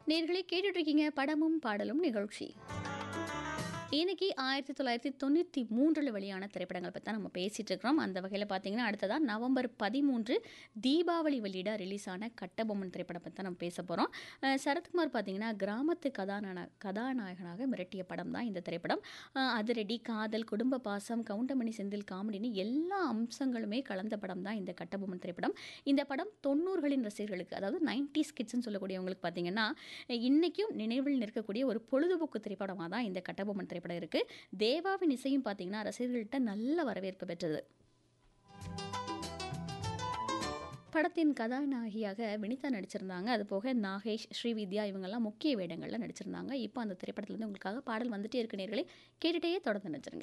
நேர்களை கேட்டுட்டு இருக்கீங்க படமும் பாடலும் நிகழ்ச்சி இன்னைக்கு ஆயிரத்தி தொள்ளாயிரத்தி தொண்ணூற்றி மூன்றில் வெளியான திரைப்படங்கள் பற்றி தான் நம்ம பேசிகிட்டு இருக்கிறோம் அந்த வகையில் பார்த்தீங்கன்னா அடுத்ததாக நவம்பர் பதிமூன்று தீபாவளி வெளியிட ரிலீஸ் ஆன கட்டபொம்மன் திரைப்படம் பற்றி தான் நம்ம பேச போகிறோம் சரத்குமார் பார்த்தீங்கன்னா கிராமத்து கதாநாயக கதாநாயகனாக மிரட்டிய படம் தான் இந்த திரைப்படம் அஹ் அதிரடி காதல் குடும்ப பாசம் கவுண்டமணி செந்தில் காமெடின்னு எல்லா அம்சங்களுமே கலந்த படம் தான் இந்த கட்டபொம்மன் திரைப்படம் இந்த படம் தொண்ணூறுகளின் ரசிகர்களுக்கு அதாவது நைன்டி ஸ்கிட்ஸ்ன்னு சொல்லக்கூடியவங்களுக்கு பார்த்தீங்கன்னா இன்னைக்கும் நினைவில் நிற்கக்கூடிய ஒரு பொழுதுபோக்கு திரைப்படமாக தான் இந்த கட்டபொம்மன் திரைப்படம் இருக்குது தேவாவின் இசையும் பார்த்தீங்கன்னா ரசிகர்கள்ட்ட நல்ல வரவேற்பு பெற்றது படத்தின் கதாநாயகியாக வினிதா நடிச்சிருந்தாங்க அது போக நாகேஷ் ஸ்ரீவித்யா இவங்கெல்லாம் முக்கிய வேடங்களில் நடிச்சிருந்தாங்க இப்போ அந்த திரைப்படத்துலேருந்து உங்களுக்காக பாடல் வந்துட்டே இருக்கு நேர்களே கேட்டுகிட்டே தொடர்ந்து நடிச்சிருங்க